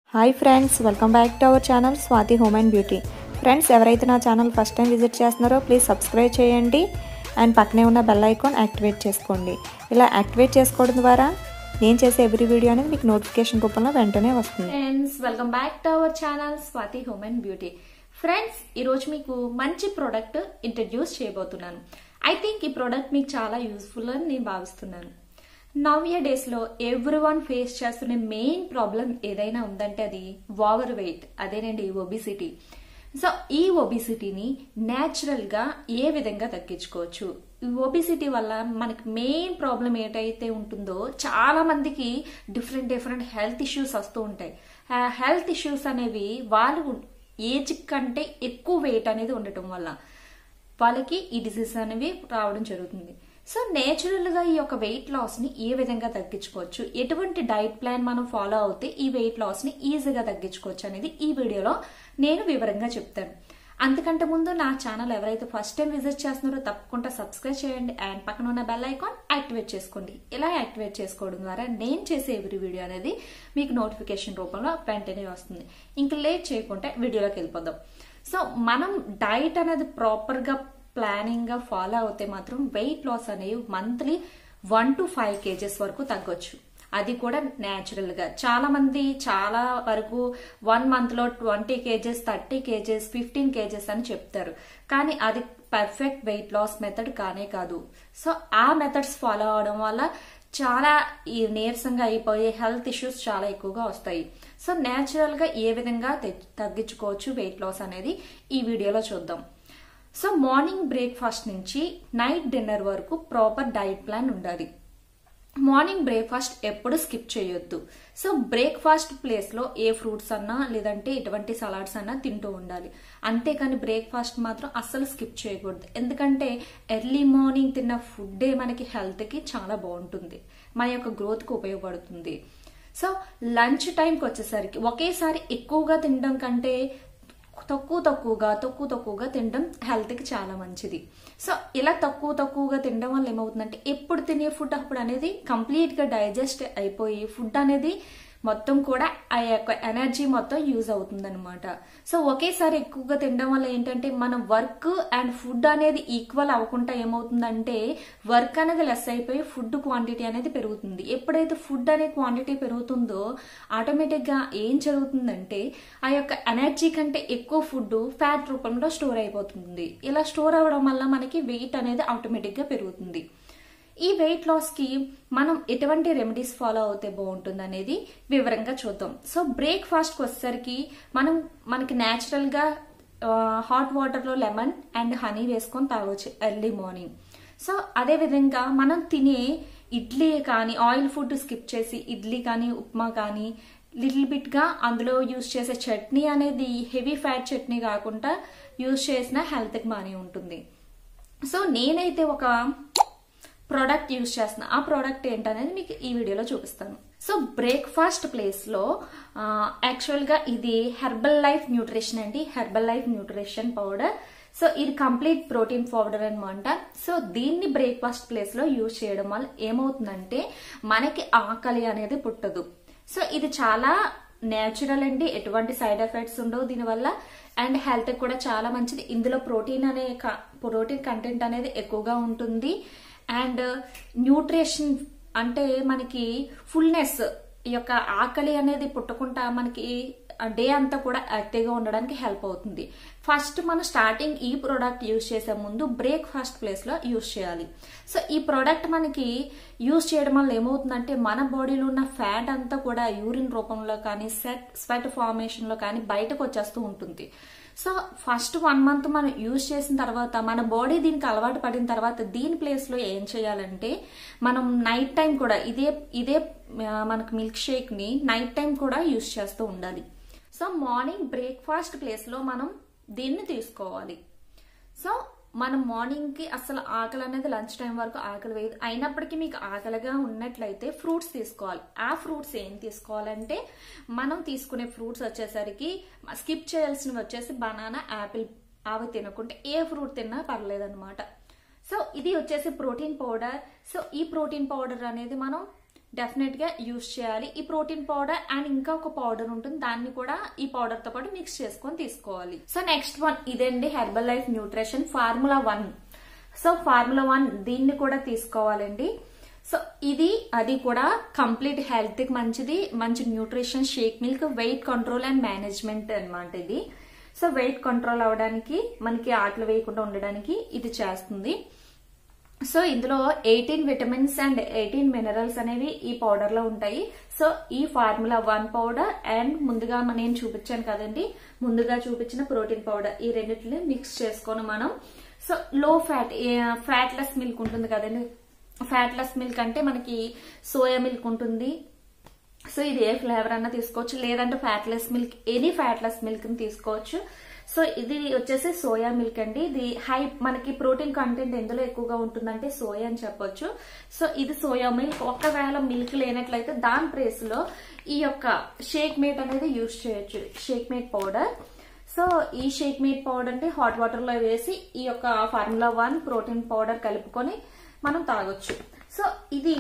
hi friends welcome back to our channel Swathi home and beauty friends ఎవరైతే నా ఛానల్ first time visit చేస్తున్నారో please subscribe చేయండి and పక్కనే ఉన్న బెల్ ఐకాన్ యాక్టివేట్ చేసుకోండి ఇలా యాక్టివేట్ చేసుకోవడం ద్వారా నేను చేసే ఎవ్రీ వీడియో అనేది మీకు నోటిఫికేషన్ రూపంలో వెంటనే వస్తుంది friends welcome back to our channel Swathi home and beauty friends ఈరోజు మీకు మంచి ప్రోడక్ట్ ఇంట్రడ్యూస్ చేయబోతున్నాను ఐ థింక్ ఈ ప్రోడక్ట్ మీకు చాలా యూస్ఫుల్ అని నేను భావిస్తున్నాను నవ్య డేస్ లో ఎవ్రీ వన్ ఫేస్ చేస్తున్న మెయిన్ ప్రాబ్లం ఏదైనా ఉందంటే అది ఓవర్ వెయిట్ అదేనండి ఒబిసిటీ సో ఈ ఒబిసిటీని న్యాచురల్ గా ఏ విధంగా తగ్గించుకోవచ్చు ఈ ఒబిసిటీ వల్ల మనకి మెయిన్ ప్రాబ్లం ఏటైతే ఉంటుందో చాలా మందికి డిఫరెంట్ డిఫరెంట్ హెల్త్ ఇష్యూస్ వస్తూ ఉంటాయి ఆ హెల్త్ ఇష్యూస్ అనేవి వాళ్ళు ఏజ్ కంటే ఎక్కువ వెయిట్ అనేది ఉండటం వల్ల వాళ్ళకి ఈ డిసీజ్ అనేవి రావడం జరుగుతుంది సో నేచురల్ గా ఈ యొక్క వెయిట్ లాస్ ని ఏ విధంగా తగ్గించుకోవచ్చు ఎటువంటి డైట్ ప్లాన్ మనం ఫాలో అవుతే ఈ వెయిట్ లాస్ ని ఈజీగా తగ్గించుకోవచ్చు అనేది ఈ వీడియోలో నేను వివరంగా చెప్తాను అంతకంటే ముందు నా ఛానల్ ఎవరైతే ఫస్ట్ టైం విజిట్ చేస్తున్నారో తప్పకుండా సబ్స్క్రైబ్ చేయండి అండ్ పక్కన ఉన్న బెల్ ఐకాన్ యాక్టివేట్ చేసుకోండి ఇలా యాక్టివేట్ చేసుకోవడం ద్వారా నేను చేసే ఎవ్రీ వీడియో అనేది మీకు నోటిఫికేషన్ రూపంలో వెంటనే వస్తుంది ఇంక లేట్ చేయకుండా వీడియోలోకి వెళ్ళిపోదాం సో మనం డైట్ అనేది ప్రాపర్ గా ప్లానింగ్ గా ఫాలో అవుతే మాత్రం వెయిట్ లాస్ అనేవి monthly one two five kgs వరకు తగ్గొచ్చు అది కూడా న్యాచురల్ గా చాలా మంది చాలా వరకు వన్ మంత్ లో twenty kgs thirty kgs fifteen kgs అని చెప్తారు కానీ అది పర్ఫెక్ట్ వెయిట్ లాస్ మెథడ్ కానే కాదు సో ఆ మెథడ్స్ ఫాలో అవడం వల్ల చాలా ఈ నీరసంగా అయిపోయే హెల్త్ ఇష్యూస్ చాలా ఎక్కువగా వస్తాయి సో నేచురల్ గా ఏ విధంగా తగ్గించుకోవచ్చు వెయిట్ లాస్ అనేది ఈ వీడియోలో చూద్దాం సో మార్నింగ్ బ్రేక్ఫాస్ట్ నుంచి నైట్ డిన్నర్ వరకు ప్రాపర్ డైట్ ప్లాన్ ఉండాలి మార్నింగ్ బ్రేక్ఫాస్ట్ ఎప్పుడు స్కిప్ చేయొద్దు సో బ్రేక్ఫాస్ట్ ప్లేస్ లో ఏ ఫ్రూట్స్ అన్నా లేదంటే ఎటువంటి సలాడ్స్ అన్నా తింటూ ఉండాలి అంతేకాని బ్రేక్ఫాస్ట్ మాత్రం అస్సలు స్కిప్ చేయకూడదు ఎందుకంటే ఎర్లీ మార్నింగ్ తిన్న ఫుడ్డే మనకి హెల్త్ కి చాలా బాగుంటుంది మన యొక్క గ్రోత్ కి ఉపయోగపడుతుంది సో లంచ్ టైంకి వచ్చేసరికి ఒకేసారి ఎక్కువగా తినడం కంటే తక్కువ తక్కువగా తక్కువ తక్కువగా తినడం హెల్త్కి చాలా మంచిది సో ఇలా తక్కువ తక్కువగా తినడం వల్ల ఏమవుతుందంటే ఎప్పుడు తినే ఫుడ్ అప్పుడు అనేది కంప్లీట్గా డైజెస్ట్ అయిపోయి ఫుడ్ అనేది మొత్తం కూడా ఆ యొక్క ఎనర్జీ మొత్తం యూజ్ అవుతుంది అనమాట సో ఒకేసారి ఎక్కువగా తినడం వల్ల ఏంటంటే మన వర్క్ అండ్ ఫుడ్ అనేది ఈక్వల్ అవ్వకుండా ఏమవుతుందంటే వర్క్ అనేది లెస్ అయిపోయి ఫుడ్ క్వాంటిటీ అనేది పెరుగుతుంది ఎప్పుడైతే ఫుడ్ అనే క్వాంటిటీ పెరుగుతుందో ఆటోమేటిక్గా ఏం జరుగుతుందంటే ఆ యొక్క ఎనర్జీ కంటే ఎక్కువ ఫుడ్ ఫ్యాట్ రూపంలో స్టోర్ అయిపోతుంది ఇలా స్టోర్ అవ్వడం వల్ల మనకి వెయిట్ అనేది ఆటోమేటిక్గా పెరుగుతుంది ఈ వెయిట్ లాస్ కి మనం ఎటువంటి రెమెడీస్ ఫాలో అవుతే బాగుంటుంది అనేది వివరంగా చూద్దాం సో బ్రేక్ఫాస్ట్ కి వచ్చేసరికి మనం మనకి న్యాచురల్ గా హాట్ వాటర్ లో లెమన్ అండ్ హనీ వేసుకొని తాగొచ్చు ఎర్లీ మార్నింగ్ సో అదే విధంగా మనం తినే ఇడ్లీ కానీ ఆయిల్ ఫుడ్ స్కిప్ చేసి ఇడ్లీ కానీ ఉప్మా కానీ లిటిల్ బిట్ గా అందులో యూస్ చేసే చట్నీ అనేది హెవీ ఫ్యాట్ చట్నీ కాకుండా యూస్ చేసిన హెల్త్ కి బాగానే ఉంటుంది సో నేనైతే ఒక ప్రోడక్ట్ యూజ్ చేస్తున్నా ఆ ప్రోడక్ట్ ఏంటనేది మీకు ఈ వీడియోలో చూపిస్తాను సో బ్రేక్ఫాస్ట్ ప్లేస్ లో యాక్చువల్ గా ఇది హెర్బల్ లైఫ్ న్యూట్రిషన్ అండి Herbalife nutrition powder so ఇది కంప్లీట్ ప్రోటీన్ పౌడర్ అనమాట సో దీన్ని బ్రేక్ఫాస్ట్ ప్లేస్ లో యూజ్ చేయడం వల్ల ఏమవుతుందంటే మనకి ఆకలి అనేది పుట్టదు సో ఇది చాలా నేచురల్ అండి ఎటువంటి సైడ్ ఎఫెక్ట్స్ ఉండవు దీనివల్ల అండ్ హెల్త్ కూడా చాలా మంచిది ఇందులో ప్రోటీన్ అనే ప్రోటీన్ కంటెంట్ అనేది ఎక్కువగా ఉంటుంది అండ్ న్యూట్రిషన్ అంటే మనకి ఫుల్నెస్ ఈ యొక్క ఆకలి అనేది పుట్టకుండా మనకి డే అంతా కూడా యాక్టివ్గా ఉండడానికి హెల్ప్ అవుతుంది ఫస్ట్ మనం స్టార్టింగ్ ఈ ప్రోడక్ట్ యూజ్ చేసే ముందు బ్రేక్ఫాస్ట్ ప్లేస్లో యూజ్ చేయాలి సో ఈ ప్రోడక్ట్ మనకి యూజ్ చేయడం వల్ల ఏమవుతుందంటే మన బాడీలో ఉన్న ఫ్యాట్ అంతా కూడా యూరిన్ రూపంలో కానీ సెట్ స్వెట్ ఫార్మేషన్లో కానీ బయటకు వచ్చేస్తూ ఉంటుంది సో ఫస్ట్ వన్ మంత్ మనం యూజ్ చేసిన తర్వాత మన బాడీ దీనికి అలవాటు పడిన తర్వాత దీని ప్లేస్లో ఏం చేయాలంటే మనం నైట్ టైం కూడా ఇదే ఇదే మనకు మిల్క్ షేక్ని నైట్ టైం కూడా యూజ్ చేస్తూ ఉండాలి సో మార్నింగ్ బ్రేక్ఫాస్ట్ ప్లేస్లో మనం దీన్ని తీసుకోవాలి సో మనం మార్నింగ్కి అసలు ఆకలి అనేది లంచ్ టైం వరకు ఆకలి వేయదు అయినప్పటికీ మీకు ఆకలిగా ఉన్నట్లయితే ఫ్రూట్స్ తీసుకోవాలి ఆ ఫ్రూట్స్ ఏం తీసుకోవాలంటే మనం తీసుకునే ఫ్రూట్స్ వచ్చేసరికి స్కిప్ చేయాల్సినవి వచ్చేసి బనానా యాపిల్ అవి తినకుంటే ఏ ఫ్రూట్ తిన్నా పర్లేదన్నమాట సో ఇది వచ్చేసి ప్రోటీన్ పౌడర్ సో ఈ ప్రోటీన్ పౌడర్ అనేది మనం డెఫినెట్గా యూస్ చేయాలి ఈ ప్రోటీన్ పౌడర్ అండ్ ఇంకా ఒక పౌడర్ ఉంటుంది దాన్ని కూడా ఈ పౌడర్ తో పాటు మిక్స్ చేసుకొని తీసుకోవాలి సో నెక్స్ట్ వన్ ఇదండి Herbalife nutrition formula one so formula one దీన్ని కూడా తీసుకోవాలండి సో ఇది అది కూడా కంప్లీట్ హెల్త్ కి మంచిది మంచి nutrition shake milk weight control and management అన్నమాట ఇది సో వెయిట్ కంట్రోల్ అవ్వడానికి మనకి ఆకలి వేయకుండా ఉండడానికి ఇది చేస్తుంది సో ఇందులో eighteen vitamins and eighteen minerals అనేవి ఈ పౌడర్ లో ఉంటాయి సో ఈ ఫార్ములా వన్ పౌడర్ అండ్ ముందుగా మన- నేను చూపించాను కదండి ముందుగా చూపించిన ప్రోటీన్ పౌడర్ ఈ రెండింటిని మిక్స్ చేసుకొని మనం సో లో ఫ్యాట్ ఫ్యాట్లెస్ మిల్క్ ఉంటుంది కదండి ఫ్యాట్లెస్ మిల్క్ అంటే మనకి సోయా మిల్క్ ఉంటుంది సో ఇది ఏ ఫ్లేవర్ అన్నా తీసుకోవచ్చు లేదంటే fatless milk any fatless milk ని తీసుకోవచ్చు సో ఇది వచ్చేసి సోయా మిల్క్ అండి ఇది హై మనకి ప్రోటీన్ కంటెంట్ ఎందులో ఎక్కువగా ఉంటుందంటే సోయా అని చెప్పొచ్చు సో ఇది సోయా మిల్క్ ఒకవేళ మిల్క్ లేనట్లయితే దాని ప్లేస్ లో ఈ యొక్క షేక్ మేట్ అనేది యూజ్ చేయొచ్చు షేక్ మేట్ పౌడర్ సో ఈ షేక్ మేట్ పౌడర్ అంటే హాట్ వాటర్ లో వేసి ఈ యొక్క ఫార్ములా వన్ ప్రోటీన్ పౌడర్ కలుపుకొని మనం తాగొచ్చు సో ఇది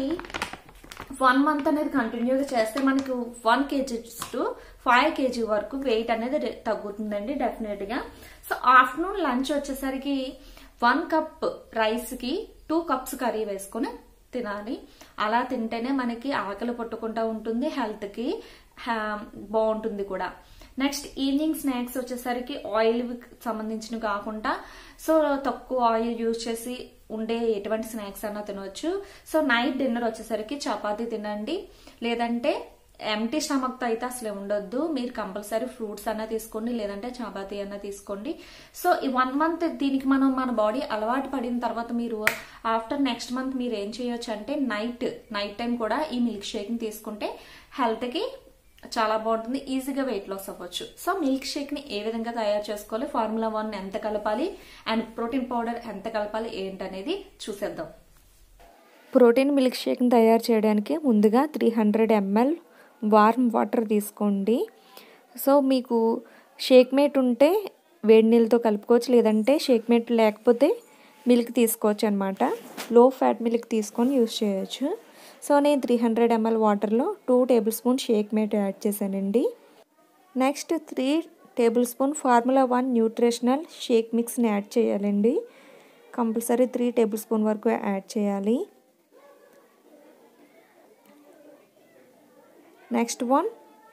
వన్ మంత్ అనేది కంటిన్యూగా చేస్తే మనకు one kgs to five kg వరకు వెయిట్ అనేది రె- తగ్గుతుందండి డెఫినెట్ గా సో ఆఫ్టర్నూన్ లంచ్ వచ్చేసరికి వన్ కప్ రైస్ కి టూ కప్స్ కర్రీ వేసుకొని తినాలి అలా తింటేనే మనకి ఆకలి పట్టుకుంటా ఉంటుంది హెల్త్ కి హా- బాగుంటుంది కూడా నెక్స్ట్ ఈవినింగ్ స్నాక్స్ వచ్చేసరికి ఆయిల్ సంబంధించినవి కాకుండా సో తక్కువ ఆయిల్ యూజ్ చేసి ఉండే ఎటువంటి స్నాక్స్ అన్నా తినవచ్చు సో నైట్ డిన్నర్ వచ్చేసరికి చపాతీ తినండి లేదంటే ఎంటీ స్టమక్ తో అయితే అసలు ఉండొద్దు మీరు కంపల్సరీ ఫ్రూట్స్ అన్నా తీసుకోండి లేదంటే చపాతీ అన్నా తీసుకోండి సో ఈ వన్ మంత్ దీనికి మనం మన బాడీ అలవాటు పడిన తర్వాత మీరు ఆఫ్టర్ నెక్స్ట్ మంత్ మీరు ఏం చేయొచ్చు అంటే నైట్ నైట్ టైం కూడా ఈ మిల్క్ షేక్ ని తీసుకుంటే హెల్త్ కి చాలా బాగుంటుంది ఈజీగా వెయిట్ లాస్ అవ్వచ్చు సో మిల్క్ షేక్ ని ఏ విధంగా తయారు చేసుకోవాలి ఫార్ములా వన్ ఎంత కలపాలి అండ్ ప్రోటీన్ పౌడర్ ఎంత కలపాలి ఏంటనేది చూసేద్దాం ప్రోటీన్ మిల్క్ షేక్ని తయారు చేయడానికి ముందుగా three hundred ml warm water తీసుకోండి సో మీకు షేక్ మేట్ ఉంటే వేడి నీళ్ళతో కలుపుకోవచ్చు లేదంటే షేక్ మేట్ లేకపోతే మిల్క్ తీసుకోవచ్చు అనమాట లో ఫ్యాట్ మిల్క్ తీసుకొని యూస్ చేయొచ్చు సో నేను త్రీ హండ్రెడ్ ఎంఎల్ వాటర్లో two tablespoon shake mate add చేశానండి next three tablespoon formula one nutritional shake మిక్స్ని యాడ్ చేయాలండి కంపల్సరీ త్రీ టేబుల్ స్పూన్ వరకు యాడ్ చేయాలి నెక్స్ట్ వన్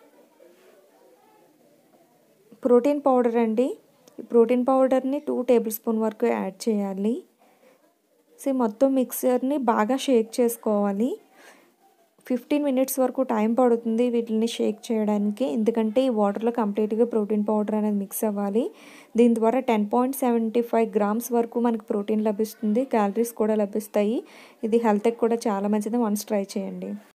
ప్రోటీన్ పౌడర్ అండి ఈ ప్రోటీన్ పౌడర్ని టూ టేబుల్ స్పూన్ వరకు యాడ్ చేయాలి సో ఈ మొత్తం మిక్సర్ని బాగా షేక్ చేసుకోవాలి ఫిఫ్టీన్ మినిట్స్ వరకు టైం పడుతుంది వీటిని షేక్ చేయడానికి ఎందుకంటే ఈ వాటర్లో కంప్లీట్గా ప్రోటీన్ పౌడర్ అనేది మిక్స్ అవ్వాలి దీని ద్వారా ten point seventy five grams వరకు మనకు ప్రోటీన్ లభిస్తుంది క్యాలరీస్ కూడా లభిస్తాయి ఇది హెల్త్కి కూడా చాలా మంచిది వన్స్ ట్రై చేయండి